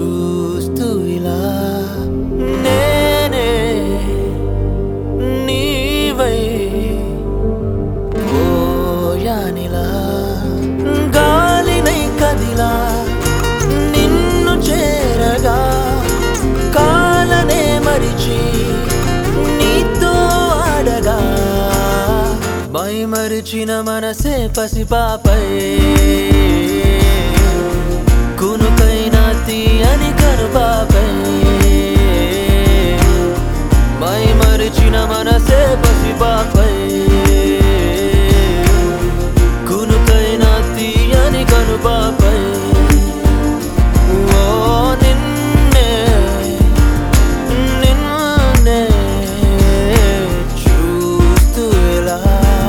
చూస్తూ ఇలా నేనే నీవై పోయానిలా గాలినై కదిలా నిన్ను చేరగా కాలనే మరిచి నీతో ఆడగా మైమరిచిన మనసే పసిపాపై కునుకైనా తీయని కనుపాపై మైమరిచిన మనసే పసిపాపై కునుకైనా తీయని కనుపాపై ఓ నిన్నే నిన్నే చూస్తూ ఎలా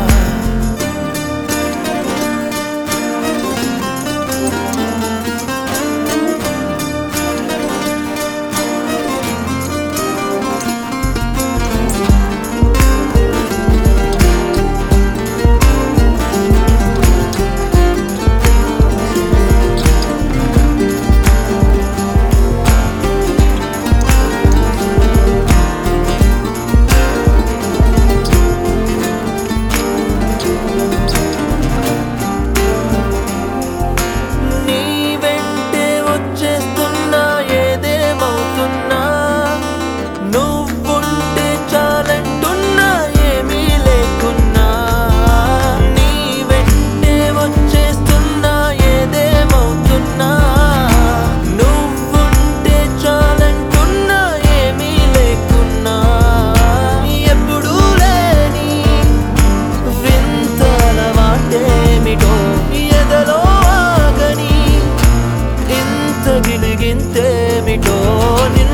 నీ వెంటే వచ్చేస్తున్నా ఏదేమవుతున్నా నువ్వుంటే చాలంటున్నా ఏమీ లేకున్నా నీ వెంటే వచ్చేస్తున్నా ఏదేమవుతున్నా నువ్వుంటే చాలంటున్నా ఏమీ లేకున్నా ఎప్పుడూ లేని వింతల మాటేమిటో ఎదలో ఆగని ఇంత గిలిగింతేమిటో నిన్ను